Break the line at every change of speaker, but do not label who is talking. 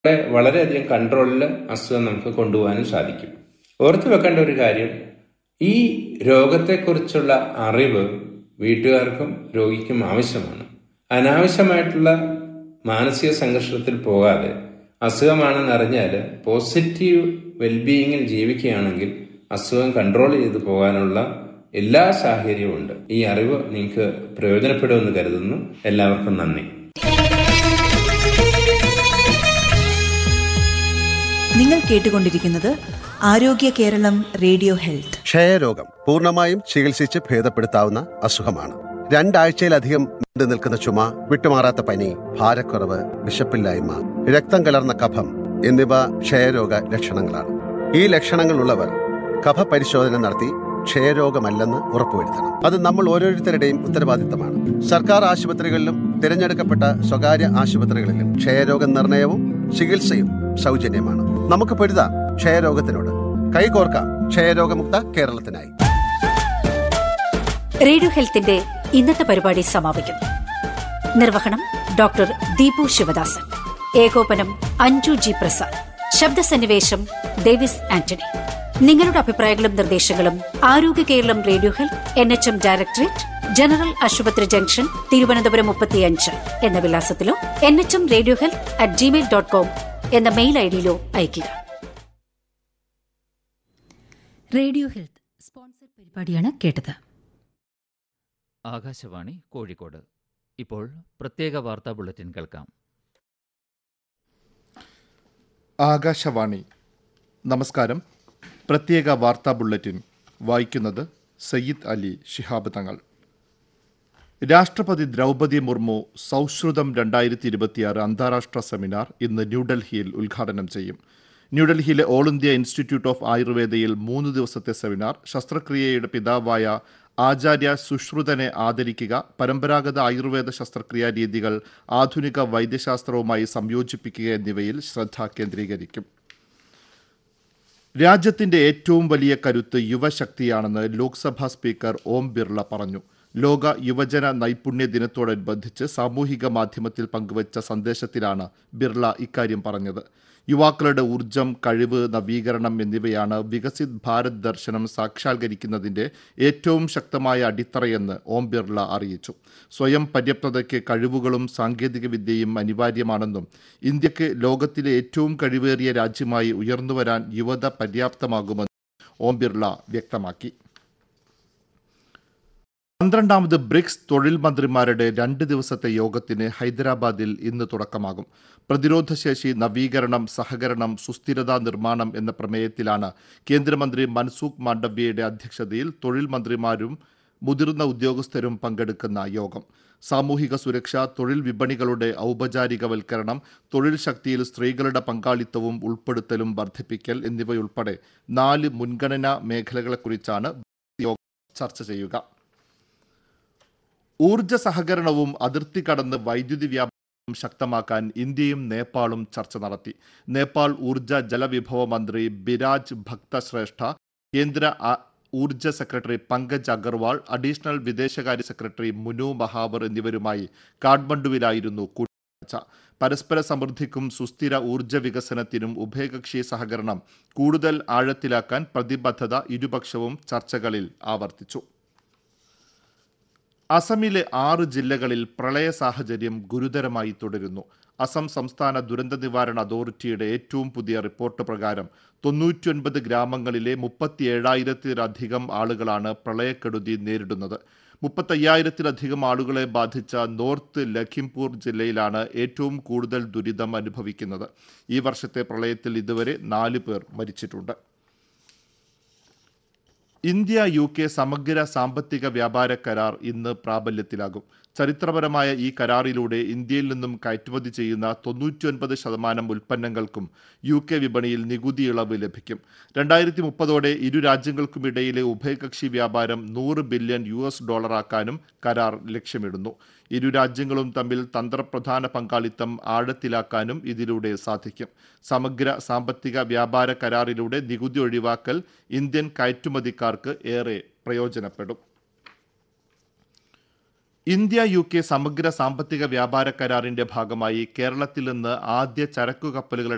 വളരെ വളരെയധികം കൺട്രോളിൽ അസുഖം നമുക്ക് കൊണ്ടുപോകാനും സാധിക്കും ഓർത്തു വെക്കേണ്ട ഒരു കാര്യം ഈ രോഗത്തെക്കുറിച്ചുള്ള അറിവ് വീട്ടുകാർക്കും രോഗിക്കും ആവശ്യമാണ് അനാവശ്യമായിട്ടുള്ള മാനസിക സംഘർഷത്തിൽ പോകാതെ അസുഖമാണെന്ന് അറിഞ്ഞാൽ പോസിറ്റീവ് വെൽബീയിങ്ങിൽ ജീവിക്കുകയാണെങ്കിൽ അസുഖം കൺട്രോൾ ചെയ്ത് പോകാനുള്ള എല്ലാ സാഹചര്യവും ഉണ്ട് ഈ അറിവ് നിങ്ങൾക്ക് പ്രയോജനപ്പെടുമെന്ന് കരുതുന്നു എല്ലാവർക്കും നന്ദി
നിങ്ങൾ കേട്ടുകൊണ്ടിരിക്കുന്നത് ആരോഗ്യ കേരളം റേഡിയോ ഹെൽത്ത്
ക്ഷയരോഗം പൂർണ്ണമായും ചികിത്സിച്ച് ഭേദപ്പെടുത്താവുന്ന അസുഖമാണ് രണ്ടാഴ്ചയിലധികം നീണ്ടു നിൽക്കുന്ന ചുമ വിട്ടുമാറാത്ത പനി ഭാരക്കുറവ് വിശപ്പില്ലായ്മ രക്തം കലർന്ന കഫം എന്നിവ ക്ഷയരോഗ ലക്ഷണങ്ങളാണ് ഈ ലക്ഷണങ്ങളുള്ളവർ കഫ പരിശോധന നടത്തി ക്ഷയരോഗമല്ലെന്ന് ഉറപ്പുവരുത്തണം അത് നമ്മൾ ഓരോരുത്തരുടെയും ഉത്തരവാദിത്തമാണ് സർക്കാർ ആശുപത്രികളിലും തിരഞ്ഞെടുക്കപ്പെട്ട സ്വകാര്യ ആശുപത്രികളിലും ക്ഷയരോഗ നിർണയവും ചികിത്സയും സൗജന്യമാണ് നമുക്ക് പൊരുതാം ക്ഷയരോഗത്തിനോട് കൈകോർക്കാം ക്ഷയരോഗമുക്ത കേരളത്തിനായി
റേഡിയോ ഹെൽത്തിന്റെ ഇന്നത്തെ പരിപാടി സമാപിക്കുന്നു നിർവഹണം ഡോക്ടർ ദീപു ശിവദാസൻ ഏകോപനം അഞ്ജു ജി പ്രസാദ് ശബ്ദസന്നിവേശം ഡേവിസ് ആന്റണി നിങ്ങളുടെ അഭിപ്രായങ്ങളും നിർദ്ദേശങ്ങളും Arogya Keralam radio health N H M directorate general ആശുപത്രി ജംഗ്ഷൻ തിരുവനന്തപുരം മുപ്പത്തിയഞ്ച് എന്ന വിലാസത്തിലോ N H M radio health at Gmail dot com എന്ന മെയിൽ ഐഡിയിലോ അയയ്ക്കുക റേഡിയോ ഹെൽത്ത് സ്പോൺസർ പരിപാടിയാണ് കേട്ടത്
ആകാശവാണി കോഴിക്കോട് ഇപ്പോൾ പ്രത്യേക വാർത്താ ബുള്ളറ്റിൻ കേൾക്കാം
ആകാശവാണി നമസ്കാരം പ്രത്യേക വാർത്താ ബുള്ളറ്റിൻ വായിക്കുന്നത് സയ്യിദ് അലി ശിഹാബ് തങ്ങൾ രാഷ്ട്രപതി ദ്രൗപദി മുർമു സൗഹൃദം രണ്ടായിരത്തി ഇരുപത്തിയാറ് അന്താരാഷ്ട്ര സെമിനാർ ഇന്ന് ന്യൂഡൽഹിയിൽ ഉദ്ഘാടനം ചെയ്യും ന്യൂഡൽഹിയിലെ ഓൾ ഇന്ത്യ ഇൻസ്റ്റിറ്റ്യൂട്ട് ഓഫ് ആയുർവേദയിൽ മൂന്ന് ദിവസത്തെ സെമിനാർ ശസ്ത്രക്രിയയുടെ പിതാവായ ആചാര്യ സുശ്രുതനെ ആദരിക്കുക പരമ്പരാഗത ആയുർവേദ ശസ്ത്രക്രിയാ രീതികൾ ആധുനിക വൈദ്യശാസ്ത്രവുമായി സംയോജിപ്പിക്കുക എന്നിവയിൽ ശ്രദ്ധ കേന്ദ്രീകരിക്കും രാജ്യത്തിന്റെ ഏറ്റവും വലിയ കരുത്ത് യുവശക്തിയാണെന്ന് ലോക്സഭാ സ്പീക്കർ ഓം ബിർള പറഞ്ഞു ലോക യുവജന നൈപുണ്യ ദിനത്തോടനുബന്ധിച്ച് സാമൂഹിക മാധ്യമത്തിൽ പങ്കുവച്ച സന്ദേശത്തിലാണ് ബിർള ഇക്കാര്യം പറഞ്ഞത് യുവാക്കളുടെ ഊർജം കഴിവ് നവീകരണം എന്നിവയാണ് വികസിത് ഭാരത് ദർശനം സാക്ഷാത്കരിക്കുന്നതിന്റെ ഏറ്റവും ശക്തമായ അടിത്തറയെന്ന് ഓം ബിർള അറിയിച്ചു സ്വയം പര്യാപ്തതയ്ക്ക് കഴിവുകളും സാങ്കേതികവിദ്യയും അനിവാര്യമാണെന്നും ഇന്ത്യക്ക് ലോകത്തിലെ ഏറ്റവും കഴിവേറിയ രാജ്യമായി ഉയർന്നുവരാൻ യുവത പര്യാപ്തമാകുമെന്നും ഓം ബിർള വ്യക്തമാക്കി പന്ത്രണ്ടാമത് ബ്രിക്സ് തൊഴിൽ മന്ത്രിമാരുടെ രണ്ട് ദിവസത്തെ യോഗത്തിന് ഹൈദരാബാദിൽ ഇന്ന് തുടക്കമാകും പ്രതിരോധശേഷി നവീകരണം സഹകരണം സുസ്ഥിരതാ നിർമ്മാണം എന്ന പ്രമേയത്തിലാണ് കേന്ദ്രമന്ത്രി മൻസൂഖ് മാണ്ഡവ്യയുടെ അധ്യക്ഷതയിൽ തൊഴിൽ മന്ത്രിമാരും മുതിർന്ന ഉദ്യോഗസ്ഥരും പങ്കെടുക്കുന്ന യോഗം സാമൂഹിക സുരക്ഷ തൊഴിൽ വിപണികളുടെ ഔപചാരികവൽക്കരണം തൊഴിൽ ശക്തിയിൽ സ്ത്രീകളുടെ പങ്കാളിത്തവും ഉൾപ്പെടുത്തലും വർദ്ധിപ്പിക്കൽ എന്നിവയുൾപ്പെടെ നാല് മുൻഗണനാ മേഖലകളെക്കുറിച്ചാണ് യോഗം ചർച്ച ചെയ്യുക ഊർജ സഹകരണവും അതിർത്തി കടന്ന് വൈദ്യുതി വ്യാപനം ശക്തമാക്കാൻ ഇന്ത്യയും നേപ്പാളും ചർച്ച നടത്തി നേപ്പാൾ ഊർജ ജലവിഭവ മന്ത്രി ബിരാജ് ഭക്തശ്രേഷ്ഠ കേന്ദ്ര ഊർജ സെക്രട്ടറി പങ്കജ് അഗർവാൾ അഡീഷണൽ വിദേശകാര്യ സെക്രട്ടറി മുനു മഹാവർ എന്നിവരുമായി കാഠ്മണ്ഡുവിലായിരുന്നു കൂടിക്കാഴ്ച പരസ്പര സമൃദ്ധിക്കും സുസ്ഥിര ഊർജ വികസനത്തിനും ഉഭയകക്ഷി സഹകരണം കൂടുതൽ ആഴത്തിലാക്കാൻ പ്രതിബദ്ധത ഇരുപക്ഷവും ചർച്ചകളിൽ ആവർത്തിച്ചു അസമിലെ ആറ് ജില്ലകളിൽ പ്രളയ സാഹചര്യം ഗുരുതരമായി തുടരുന്നു അസം സംസ്ഥാന ദുരന്ത നിവാരണ അതോറിറ്റിയുടെ ഏറ്റവും പുതിയ റിപ്പോർട്ട് പ്രകാരം തൊണ്ണൂറ്റിയൊൻപത് ഗ്രാമങ്ങളിലെ മുപ്പത്തിയേഴായിരത്തിലധികം ആളുകളാണ് പ്രളയക്കെടുതി നേരിടുന്നത് മുപ്പത്തയ്യായിരത്തിലധികം ആളുകളെ ബാധിച്ച നോർത്ത് ലഖിംപൂർ ജില്ലയിലാണ് ഏറ്റവും കൂടുതൽ ദുരിതം അനുഭവിക്കുന്നത് ഈ വർഷത്തെ പ്രളയത്തിൽ ഇതുവരെ നാല് പേർ മരിച്ചിട്ടുണ്ട് ഇന്ത്യ യു കെ സമഗ്ര സാമ്പത്തിക വ്യാപാര കരാർ ഇന്ന് പ്രാബല്യത്തിലാകും ചരിത്രപരമായ ഈ കരാറിലൂടെ ഇന്ത്യയിൽ നിന്നും കയറ്റുമതി ചെയ്യുന്ന തൊണ്ണൂറ്റിയൊൻപത് ശതമാനം ഉൽപ്പന്നങ്ങൾക്കും യു കെ വിപണിയിൽ നികുതി ഇളവ് ലഭിക്കും രണ്ടായിരത്തി മുപ്പതോടെ ഇരു രാജ്യങ്ങൾക്കുമിടയിലെ ഉഭയകക്ഷി വ്യാപാരം നൂറ് ബില്യൺ യു എസ് ഡോളറാക്കാനും കരാർ ലക്ഷ്യമിടുന്നു ഇരു രാജ്യങ്ങളും തമ്മിൽ തന്ത്രപ്രധാന പങ്കാളിത്തം ആഴത്തിലാക്കാനും ഇതിലൂടെ സാധിക്കും സമഗ്ര സാമ്പത്തിക വ്യാപാര കരാറിലൂടെ നികുതി ഒഴിവാക്കൽ ഇന്ത്യൻ കയറ്റുമതിക്കാർക്ക് ഏറെ പ്രയോജനപ്പെടും ഇന്ത്യ യു കെ സമഗ്ര സാമ്പത്തിക വ്യാപാര കരാറിന്റെ ഭാഗമായി കേരളത്തിൽ നിന്ന് ആദ്യ ചരക്കു കപ്പലുകളുടെ